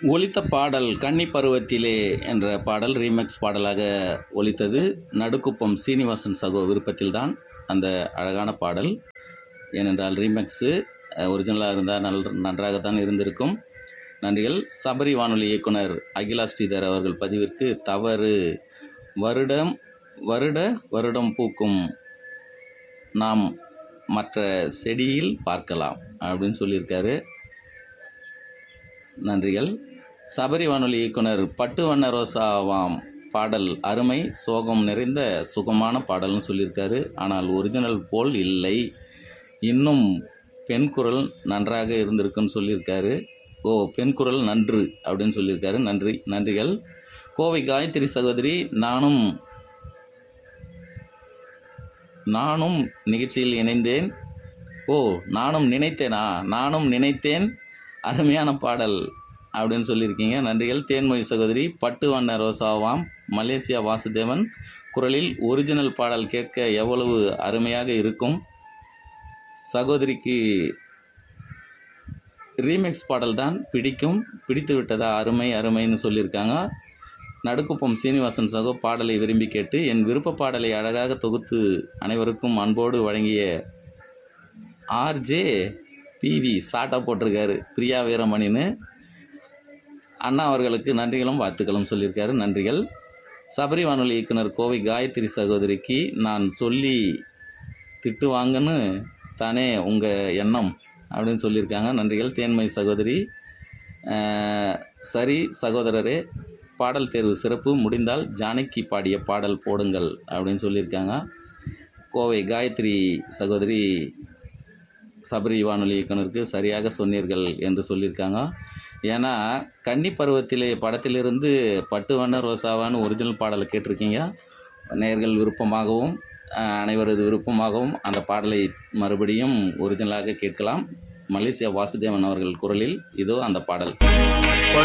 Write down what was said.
ஒலித்த பாடல் கன்னி பருவத்திலே என்ற பாடல் ரீமிக்ஸ் பாடலாக ஒலித்தது நடுக்குப்பம் சீனிவாசன் சகோ விருப்பத்தில்தான் அந்த அழகான பாடல் ஏனென்றால் ரீமிக்ஸு ஒரிஜினலாக இருந்தால் நல் நன்றாகத்தான் இருந்திருக்கும் நன்றிகள் சபரி வானொலி இயக்குனர் அகிலா ஸ்ரீதர் அவர்கள் பதிவிற்கு தவறு வருடம் வருட வருடம் பூக்கும் நாம் மற்ற செடியில் பார்க்கலாம் அப்படின்னு சொல்லியிருக்காரு நன்றிகள் சபரி வானொலி இயக்குனர் பட்டு வண்ண ரோசாவாம் பாடல் அருமை சோகம் நிறைந்த சுகமான பாடல்னு சொல்லியிருக்காரு ஆனால் ஒரிஜினல் போல் இல்லை இன்னும் பெண் குரல் நன்றாக இருந்திருக்குன்னு சொல்லியிருக்காரு ஓ பெண் குரல் நன்று அப்படின்னு சொல்லியிருக்காரு நன்றி நன்றிகள் கோவை காயத்ரி சகோதரி நானும் நானும் நிகழ்ச்சியில் இணைந்தேன் ஓ நானும் நினைத்தேனா நானும் நினைத்தேன் அருமையான பாடல் அப்படின்னு சொல்லியிருக்கீங்க நன்றிகள் தேன்மொழி சகோதரி பட்டு வண்ண ரோசாவாம் மலேசியா வாசுதேவன் குரலில் ஒரிஜினல் பாடல் கேட்க எவ்வளவு அருமையாக இருக்கும் சகோதரிக்கு ரீமிக்ஸ் பாடல் தான் பிடிக்கும் பிடித்து விட்டதா அருமை அருமைன்னு சொல்லியிருக்காங்க நடுக்குப்பம் சீனிவாசன் சகோ பாடலை விரும்பி கேட்டு என் விருப்ப பாடலை அழகாக தொகுத்து அனைவருக்கும் அன்போடு வழங்கிய ஆர்ஜே பிவி சாட்டாக போட்டிருக்காரு பிரியா வீரமணின்னு அண்ணா அவர்களுக்கு நன்றிகளும் வாழ்த்துக்களும் சொல்லியிருக்காரு நன்றிகள் சபரி வானொலி இயக்குனர் கோவை காயத்ரி சகோதரிக்கு நான் சொல்லி திட்டுவாங்கன்னு தானே உங்கள் எண்ணம் அப்படின்னு சொல்லியிருக்காங்க நன்றிகள் தேன்மை சகோதரி அஹ், சரி சகோதரரே பாடல் தேர்வு சிறப்பு முடிந்தால் ஜானகி பாடிய பாடல் போடுங்கள் அப்படின்னு சொல்லியிருக்காங்க கோவை காயத்ரி சகோதரி சபரி வானொலி இயக்குனருக்கு சரியாக சொன்னீர்கள் என்று சொல்லியிருக்காங்க ஏன்னா கன்னி பருவத்திலே படத்திலிருந்து பட்டு வண்ண ரோசாவான்னு ஒரிஜினல் பாடலை கேட்டிருக்கீங்க நேர்கள் விருப்பமாகவும் அஹ், அனைவரது விருப்பமாகவும் அந்த பாடலை மறுபடியும் ஒரிஜினலாக கேட்கலாம் மலேசியா வாசுதேவன் அவர்கள் குரலில் இதோ அந்த பாடல்